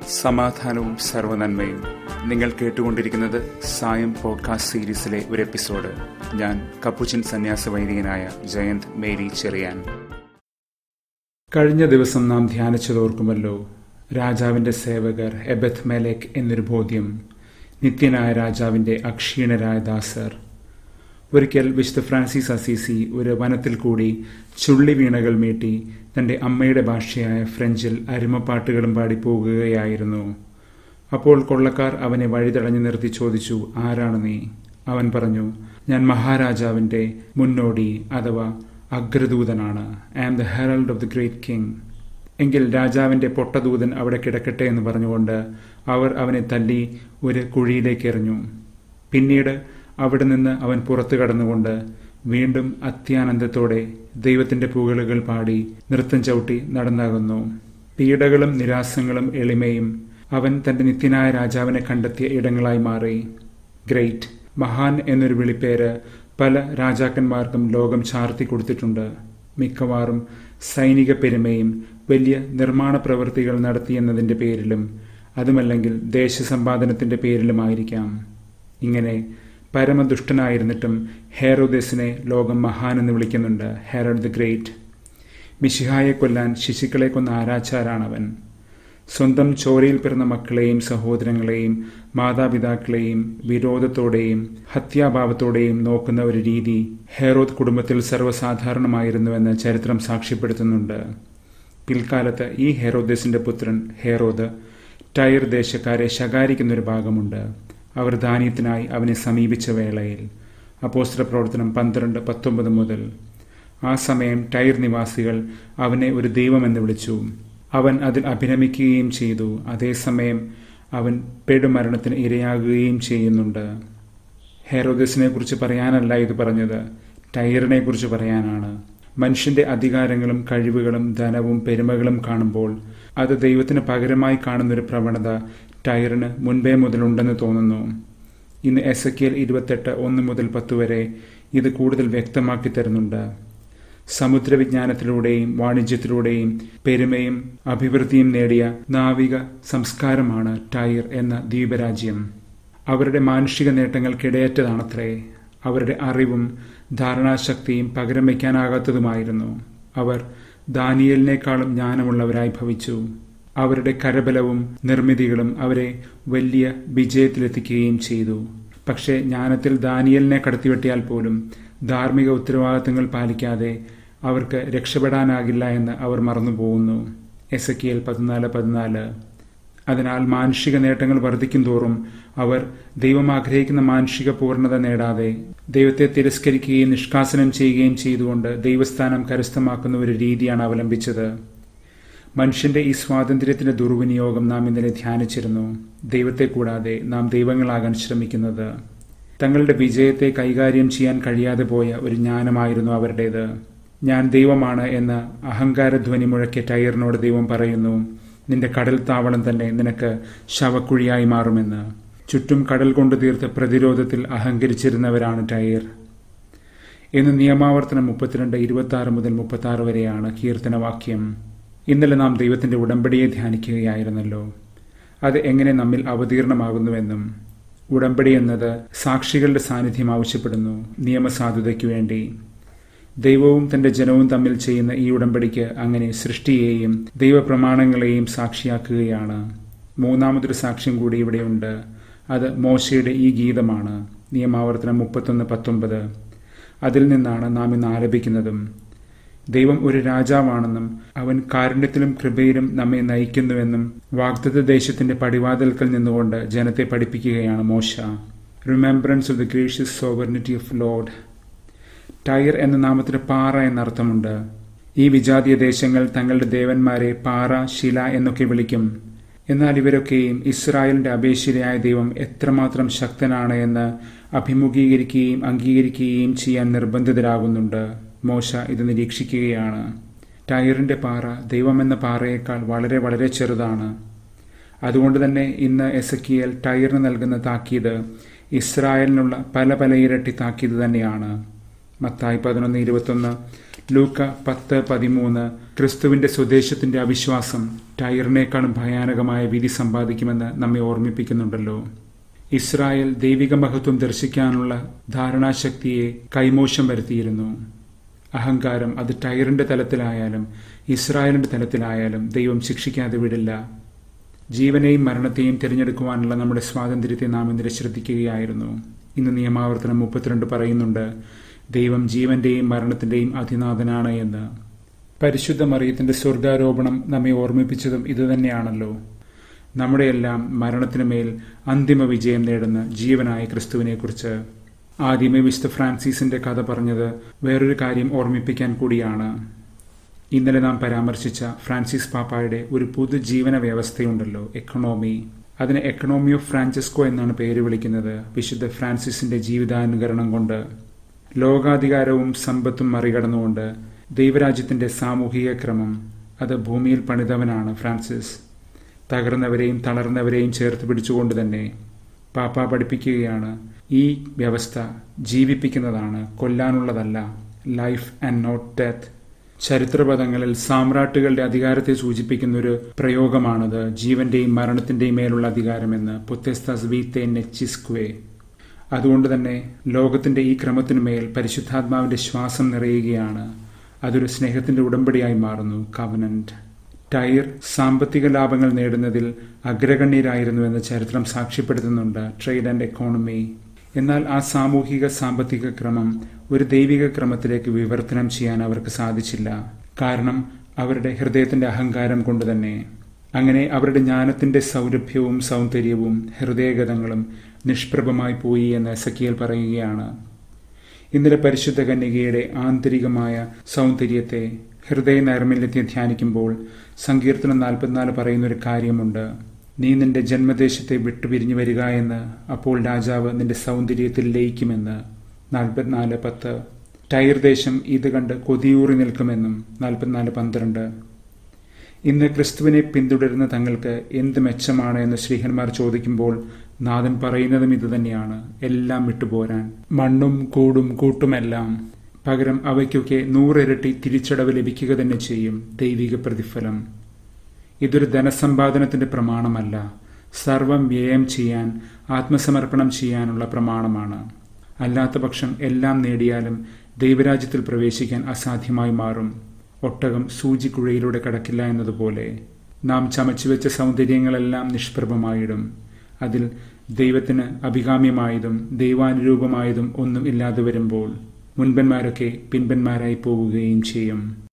സമാധാനവും സർവനന്മയും നിങ്ങൾ കേട്ടുകൊണ്ടിരിക്കുന്നത് സായം പോഡ്കാസ്റ്റ് സീരീസിലെ ഒരു എപ്പിസോഡ് ഞാൻ കപ്പുച്ചൻ സന്യാസ വൈദികനായ ജയന്ത് മേരി ചെറിയാൻ കഴിഞ്ഞ ദിവസം നാം ധ്യാനിച്ചതോർക്കുമല്ലോ രാജാവിന്റെ സേവകർ എബത്ത് മെലേക്ക് എന്നൊരു ബോധ്യം നിത്യനായ രാജാവിന്റെ അക്ഷീണരായ ദാസർ ഒരിക്കൽ വിശുദ്ധ ഫ്രാൻസിസ് അസീസി ഒരു വനത്തിൽ കൂടി ചുള്ളി വീണകൾ മീട്ടി തന്റെ അമ്മയുടെ ഭാഷയായ ഫ്രഞ്ചിൽ അരുമപ്പാട്ടുകളും പാടി പോകുകയായിരുന്നു അപ്പോൾ കൊള്ളക്കാർ അവനെ വഴിതടഞ്ഞു നിർത്തി ചോദിച്ചു ആരാണ് നീ അവൻ പറഞ്ഞു ഞാൻ മഹാരാജാവിന്റെ മുന്നോടി അഥവാ അഗ്രദൂതനാണ് I am the herald of the great king എങ്കിൽ രാജാവിന്റെ പൊട്ടദൂതൻ അവിടെ കിടക്കട്ടെ എന്ന് പറഞ്ഞുകൊണ്ട് അവർ അവനെ തല്ലി ഒരു കുഴിയിലേക്ക് എറിഞ്ഞു പിന്നീട് അവിടെ നിന്ന് അവൻ പുറത്തു കടന്നുകൊണ്ട് വീണ്ടും അത്യാനന്ദത്തോടെ ദൈവത്തിന്റെ പുകളുകൾ പാടി നൃത്തം ചവിട്ടി നടന്നാകുന്നു പീഡകളും നിരാസങ്ങളും എളിമയും അവൻ തന്റെ നിത്യനായ രാജാവിനെ കണ്ടെത്തിയ ഇടങ്ങളായി മാറി ഗ്രേറ്റ് മഹാൻ എന്നൊരു വിളിപ്പേര് പല രാജാക്കന്മാർക്കും ലോകം ചാർത്തി കൊടുത്തിട്ടുണ്ട് മിക്കവാറും സൈനിക പെരുമയും വലിയ നിർമ്മാണ പ്രവൃത്തികൾ നടത്തിയെന്നതിന്റെ പേരിലും അതുമല്ലെങ്കിൽ ദേശസമ്പാദനത്തിന്റെ പേരിലുമായിരിക്കാം ഇങ്ങനെ പരമദുഷ്ടനായിരുന്നിട്ടും ഹെറോദേസിനെ ലോകം മഹാൻ എന്ന് വിളിക്കുന്നുണ്ട് ഹെറഡ് ദി ഗ്രേറ്റ് മിഷിഹായെ കൊല്ലാൻ ശിശുക്കളെ കൊന്ന ആരാച്ചാരാണവൻ സ്വന്തം ചോരയിൽ പിറന്ന മക്കളെയും സഹോദരങ്ങളെയും മാതാപിതാക്കളെയും വിരോധത്തോടെയും ഹത്യാഭാവത്തോടെയും നോക്കുന്ന ഒരു രീതി ഹെറോദ് കുടുംബത്തിൽ സർവ്വസാധാരണമായിരുന്നുവെന്ന് ചരിത്രം സാക്ഷ്യപ്പെടുത്തുന്നുണ്ട് പിൽക്കാലത്ത് ഈ ഹെറോദേസിന്റെ പുത്രൻ ഹെറോദ് ടയർ ദേശക്കാരെ ശകാരിക്കുന്നൊരു ഭാഗമുണ്ട് അവർ ധാന്യത്തിനായി അവനെ സമീപിച്ച വേളയിൽ അപ്പോസ്ത്ര പ്രവർത്തനം പന്ത്രണ്ട് പത്തൊമ്പത് മുതൽ ആ സമയം ടയർ നിവാസികൾ അവനെ ഒരു ദൈവമെന്ന് വിളിച്ചു അവൻ അതിൽ അഭിരമിക്കുകയും ചെയ്തു അതേസമയം അവൻ പെടുമരണത്തിന് ഇരയാകുകയും ചെയ്യുന്നുണ്ട് ഹെറോദസിനെ കുറിച്ച് പറയാനല്ല ഇത് പറഞ്ഞത് ടയറിനെ കുറിച്ച് പറയാനാണ് മനുഷ്യന്റെ അധികാരങ്ങളും കഴിവുകളും ധനവും പെരുമകളും കാണുമ്പോൾ അത് ദൈവത്തിന് പകരമായി കാണുന്നൊരു പ്രവണത ടയറിന് മുൻപേ മുതലുണ്ടെന്ന് തോന്നുന്നു ഇന്ന് എസ് എ കെൽ ഇരുപത്തെട്ട് ഒന്ന് മുതൽ പത്ത് വരെ ഇത് കൂടുതൽ വ്യക്തമാക്കി തരുന്നുണ്ട് സമുദ്രവിജ്ഞാനത്തിലൂടെയും വാണിജ്യത്തിലൂടെയും പെരുമയും അഭിവൃദ്ധിയും നേടിയ നാവിക സംസ്കാരമാണ് ടയർ എന്ന ദ്വീപരാജ്യം അവരുടെ മാനുഷിക നേട്ടങ്ങൾക്കിടയറ്റതാണത്രേ അവരുടെ അറിവും ധാരണാശക്തിയും പകരം വയ്ക്കാനാകാത്തതുമായിരുന്നു അവർ ദാനിയലിനേക്കാളും ജ്ഞാനമുള്ളവരായി ഭവിച്ചു അവരുടെ കരബലവും നിർമ്മിതികളും അവരെ വലിയ വിജയത്തിലെത്തിക്കുകയും ചെയ്തു പക്ഷേ ജ്ഞാനത്തിൽ ദാനിയലിനെ കടത്തിവെട്ടിയാൽ പോലും ധാർമ്മിക ഉത്തരവാദിത്തങ്ങൾ പാലിക്കാതെ അവർക്ക് രക്ഷപ്പെടാനാകില്ല എന്ന് അവർ മറന്നുപോകുന്നു എസ് എ കെൽ പതിനാല് പതിനാല് അതിനാൽ മാനുഷിക നേട്ടങ്ങൾ വർദ്ധിക്കും തോറും അവർ ദൈവം ആഗ്രഹിക്കുന്ന മാനുഷിക പൂർണ്ണത നേടാതെ ദൈവത്തെ തിരസ്കരിക്കുകയും നിഷ്കാസനം ചെയ്യുകയും ചെയ്തുകൊണ്ട് ദൈവസ്ഥാനം കരസ്ഥമാക്കുന്ന ഒരു രീതിയാണ് അവലംബിച്ചത് മനുഷ്യന്റെ ഈ സ്വാതന്ത്ര്യത്തിന്റെ ദുർവിനിയോഗം നാം ഇന്നലെ ധ്യാനിച്ചിരുന്നു ദൈവത്തെ കൂടാതെ നാം ദൈവങ്ങളാകാൻ ശ്രമിക്കുന്നത് തങ്ങളുടെ വിജയത്തെ കൈകാര്യം ചെയ്യാൻ കഴിയാതെ പോയ ഒരു ജ്ഞാനമായിരുന്നു അവരുടേത് ഞാൻ ദൈവമാണ് എന്ന് അഹങ്കാരധ്വനി മുഴക്കിയ ടയറിനോട് ദൈവം പറയുന്നു നിന്റെ കടൽ താവളം തന്നെ നിനക്ക് ശവക്കുഴിയായി മാറുമെന്ന് ചുറ്റും കടൽ കൊണ്ട് തീർത്ത പ്രതിരോധത്തിൽ അഹങ്കരിച്ചിരുന്നവരാണ് ടയർ ഇന്ന് നിയമാവർത്തനം മുപ്പത്തിരണ്ട് ഇരുപത്തി ആറ് മുതൽ മുപ്പത്തി ആറ് വരെയാണ് കീർത്തനവാക്യം ഇന്നലെ നാം ദൈവത്തിന്റെ ഉടമ്പടിയെ ധ്യാനിക്കുകയായിരുന്നല്ലോ അത് എങ്ങനെ നമ്മിൽ അവതീർണമാകുന്നുവെന്നും ഉടമ്പടി എന്നത് സാക്ഷികളുടെ സാന്നിധ്യം ആവശ്യപ്പെടുന്നു നിയമസാധുതയ്ക്കു വേണ്ടി ദൈവവും തന്റെ ജനവും തമ്മിൽ ചെയ്യുന്ന ഈ ഉടമ്പടിക്ക് അങ്ങനെ സൃഷ്ടിയെയും ദൈവപ്രമാണങ്ങളെയും സാക്ഷിയാക്കുകയാണ് മൂന്നാമതൊരു സാക്ഷ്യം കൂടി ഇവിടെയുണ്ട് അത് മോശയുടെ ഈ ഗീതമാണ് നിയമാവർത്തനം മുപ്പത്തൊന്ന് പത്തൊമ്പത് അതിൽ നിന്നാണ് നാം ഇന്ന് ആലപിക്കുന്നതും ദൈവം ഒരു രാജാവാണെന്നും അവൻ കാരുണ്യത്തിലും കൃപയിലും നമ്മെ നയിക്കുന്നുവെന്നും വാഗ്ദത്ത ദേശത്തിന്റെ പടിവാതിൽക്കൽ നിന്നുകൊണ്ട് ജനത്തെ പഠിപ്പിക്കുകയാണ് മോശ remembrance of the gracious sovereignty of lord ടയർ എന്ന നാമത്തിന് പാറ എന്നർത്ഥമുണ്ട് ഈ വിജാതീയ ദേശങ്ങൾ തങ്ങളുടെ ദേവന്മാരെ പാറ ശില എന്നൊക്കെ വിളിക്കും എന്നാൽ ഇവരൊക്കെയും ഇസ്രായേലിന്റെ അപേക്ഷിതയായ ദൈവം എത്രമാത്രം ശക്തനാണ് എന്ന് അഭിമുഖീകരിക്കുകയും അംഗീകരിക്കുകയും ചെയ്യാൻ നിർബന്ധിതരാകുന്നുണ്ട് മോശ ഇത് നിരീക്ഷിക്കുകയാണ് ടയറിന്റെ പാറ ദൈവമെന്ന പാറയേക്കാൾ വളരെ വളരെ ചെറുതാണ് അതുകൊണ്ട് തന്നെ ഇന്ന് എസക്കിയൽ ടയറിന് നൽകുന്ന താക്കീത് ഇസ്രായേലിനുള്ള പല പല ഇരട്ടി താക്കീത് തന്നെയാണ് മത്തായി പതിനൊന്ന് ഇരുപത്തൊന്ന് ലൂക്ക പത്ത് പതിമൂന്ന് ക്രിസ്തുവിന്റെ സ്വദേശത്തിന്റെ അവിശ്വാസം ടയറിനേക്കാളും ഭയാനകമായ വിധി സമ്പാദിക്കുമെന്ന് നമ്മെ ഓർമ്മിപ്പിക്കുന്നുണ്ടല്ലോ ഇസ്രായേൽ ദൈവിക മഹത്വം ദർശിക്കാനുള്ള ധാരണാശക്തിയെ കൈമോശം വരുത്തിയിരുന്നു അഹങ്കാരം അത് ടയറിന്റെ തലത്തിലായാലും ഇസ്രായേലിന്റെ തലത്തിലായാലും ദൈവം ശിക്ഷിക്കാതെ വിടില്ല ജീവനെയും മരണത്തെയും തിരഞ്ഞെടുക്കുവാനുള്ള നമ്മുടെ സ്വാതന്ത്ര്യത്തെ നാം ഇന്നലെ ശ്രദ്ധിക്കുകയായിരുന്നു ഇന്ന് നിയമാവർത്തനം മുപ്പത്തിരണ്ട് പറയുന്നുണ്ട് ദൈവം ജീവന്റെയും മരണത്തിന്റെയും അധിനാഥനാണ് എന്ന് പരിശുദ്ധ മറിയത്തിന്റെ സ്വർഗാരോപണം നമ്മെ ഓർമ്മിപ്പിച്ചതും ഇതുതന്നെയാണല്ലോ നമ്മുടെയെല്ലാം മരണത്തിനു മേൽ അന്തിമ വിജയം നേടുന്ന ജീവനായ ക്രിസ്തുവിനെക്കുറിച്ച് ആദ്യമേ വിശുദ്ധ ഫ്രാൻസിസിന്റെ കഥ പറഞ്ഞത് വേറൊരു കാര്യം ഓർമ്മിപ്പിക്കാൻ കൂടിയാണ് ഇന്നലെ നാം പരാമർശിച്ച ഫ്രാൻസിസ് പാപ്പായുടെ ഒരു പുതുജീവന വ്യവസ്ഥയുണ്ടല്ലോ എക്കണോമി അതിന് എക്കണോമി ഓഫ് ഫ്രാൻസിസ്കോ എന്നാണ് പേര് വിളിക്കുന്നത് വിശുദ്ധ ഫ്രാൻസിസിന്റെ ജീവിതാനുകരണം കൊണ്ട് ലോകാധികാരവും സമ്പത്തും മറികടന്നുകൊണ്ട് ദൈവരാജ്യത്തിന്റെ സാമൂഹിക ക്രമം അത് ഭൂമിയിൽ പണിതവനാണ് ഫ്രാൻസിസ് തകർന്നവരെയും തളർന്നവരെയും ചേർത്ത് പിടിച്ചുകൊണ്ട് തന്നെ പാപ്പ പഠിപ്പിക്കുകയാണ് ഈ വ്യവസ്ഥ ജീവിപ്പിക്കുന്നതാണ് കൊല്ലാനുള്ളതല്ല ലൈഫ് ആൻഡ് നോട്ട് ഡെത്ത് ചരിത്രപഥങ്ങളിൽ സാമ്രാട്ടുകളുടെ അധികാരത്തെ സൂചിപ്പിക്കുന്ന ഒരു പ്രയോഗമാണത് ജീവന്റെയും മരണത്തിന്റെയും മേലുള്ള അധികാരമെന്ന് പുത്യസ്തസ് വീത്തെ നെച്ചിസ്ക്വേ അതുകൊണ്ട് തന്നെ ലോകത്തിന്റെ ഈ ക്രമത്തിനുമേൽ പരിശുദ്ധാത്മാവിന്റെ ശ്വാസം നിറയുകയാണ് അതൊരു സ്നേഹത്തിന്റെ ഉടമ്പടിയായി മാറുന്നു കവനന്റ് ടൈർ സാമ്പത്തിക ലാഭങ്ങൾ നേടുന്നതിൽ അഗ്രഗണ്യരായിരുന്നുവെന്ന് ചരിത്രം സാക്ഷ്യപ്പെടുത്തുന്നുണ്ട് ട്രേഡ് ആൻഡ് എക്കോണമി എന്നാൽ ആ സാമൂഹിക സാമ്പത്തിക ക്രമം ഒരു ദൈവിക ക്രമത്തിലേക്ക് വിവർത്തനം ചെയ്യാൻ അവർക്ക് സാധിച്ചില്ല കാരണം അവരുടെ ഹൃദയത്തിന്റെ അഹങ്കാരം കൊണ്ട് തന്നെ അങ്ങനെ അവരുടെ ജ്ഞാനത്തിന്റെ സൗരഭ്യവും സൗന്ദര്യവും ഹൃദയഗതങ്ങളും നിഷ്പ്രഭമായി പോയി എന്ന് എസക്കിയൽ പറയുകയാണ് ഇന്നലെ പരിശുദ്ധ കന്യകയുടെ ആന്തരികമായ സൗന്ദര്യത്തെ ഹൃദയ നൈർമല്യത്തെ ധ്യാനിക്കുമ്പോൾ സങ്കീർത്തനം നാൽപ്പത്തിനാല് പറയുന്ന ഒരു കാര്യമുണ്ട് നീ നിന്റെ ജന്മദേശത്തെ വിട്ടുപിരിഞ്ഞു വരിക എന്ന് അപ്പോൾ രാജാവ് നിന്റെ സൗന്ദര്യത്തിൽ ലയിക്കുമെന്ന് നാൽപ്പത്തിനാല് പത്ത് ടൈർ ദേശം ഇത് കണ്ട് കൊതിയൂറി നിൽക്കുമെന്നും നാൽപ്പത്തിനാല് പന്ത്രണ്ട് ഇന്ന് ക്രിസ്തുവിനെ പിന്തുടരുന്ന തങ്ങൾക്ക് എന്ത് മെച്ചമാണ് എന്ന് ശ്രീഹന്മാർ ചോദിക്കുമ്പോൾ നാഥൻ പറയുന്നതും ഇതുതന്നെയാണ് എല്ലാം വിട്ടുപോരാൻ മണ്ണും കൂടും കൂട്ടുമെല്ലാം പകരം അവയ്ക്കൊക്കെ നൂറിരട്ടി തിരിച്ചടവ് ലഭിക്കുക തന്നെ ചെയ്യും ദൈവിക പ്രതിഫലം ഇതൊരു ധനസമ്പാദനത്തിന്റെ പ്രമാണമല്ല സർവം വ്യയം ചെയ്യാൻ ആത്മസമർപ്പണം ചെയ്യാനുള്ള പ്രമാണമാണ് അല്ലാത്ത പക്ഷം എല്ലാം നേടിയാലും ദൈവരാജ്യത്തിൽ പ്രവേശിക്കാൻ അസാധ്യമായി മാറും ഒട്ടകം സൂചിക്കുഴയിലൂടെ കടക്കില്ല എന്നതുപോലെ നാം ചമച്ചുവെച്ച സൗന്ദര്യങ്ങളെല്ലാം നിഷ്പ്രഭമായിടും അതിൽ ദൈവത്തിന് അഭികാമ്യമായതും ദൈവാനുരൂപമായതും ഒന്നും ഇല്ലാതെ വരുമ്പോൾ മുൻപന്മാരൊക്കെ പിൻപന്മാരായി പോവുകയും ചെയ്യും